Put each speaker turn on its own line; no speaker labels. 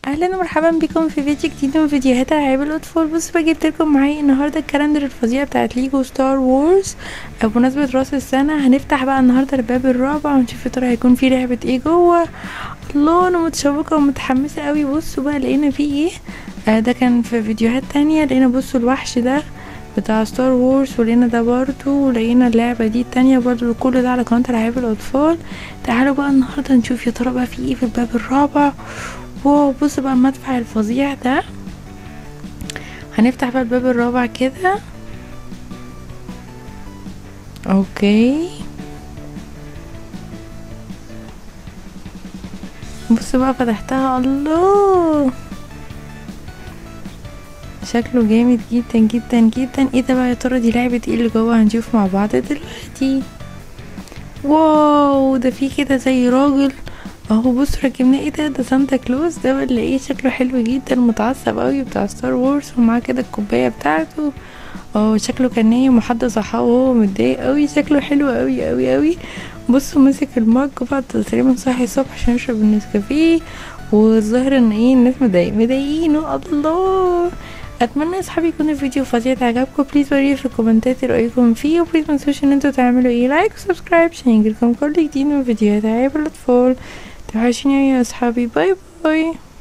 اهلا ومرحبا بكم في فيديو جديد من فيديوهات العاب الاطفال بصوا بقى جبت لكم معايا النهارده الكالندر الفظيع بتاعت ليجو ستار وورز بمناسبه راس السنه هنفتح بقى النهارده الباب الرابع ونشوف يا ترى هيكون في لعبه ايه جوه الله انا متشوقه ومتحمسه قوي بصوا بقى لقينا فيه ايه آه ده كان في فيديوهات تانية لقينا بصوا الوحش ده بتاع ستار وورز ولقينا ده برضو ولقينا اللعبة دي التانية برضو كل ده على قناة العاب الأطفال تعالوا بقى النهاردة نشوف يا ترى بقى في ايه في الباب الرابع واو بص بقى المدفع الفظيع ده هنفتح بقى الباب الرابع كده اوكي بص بقى فتحتها الله شكله جامد جدا جدا جدا ايه ده بقى يا ترى دي لعبة ايه اللي جوه هنشوف مع بعض دلوقتي واو ده في كده زي راجل اهو بص ركبناه ايه ده ده سانتا كلوز ده ولا ايه شكله حلو جدا متعصب قوي بتاع ستار وورز ومعاه كده الكوبايه بتاعته اه شكله كان نايم وحد صحاه وهو متضايق قوي شكله حلو قوي قوي قوي بصوا مسك المج بعد تقريبا صاحي الصبح عشان يشرب النسكافيه والظاهر ان ايه الناس مضايق مضايقينه الله اتمنى يا اصحابي يكون الفيديو فظيع عجبكم بليز وريني في الكومنتات رايكم فيه وبليز متنسوش ان انتوا تعملوا ايه لايك وسبسكرايب عشان يجيلكم كل جديد من فيديوهات عيب الاطفال توحشوني يا اصحابي باي باي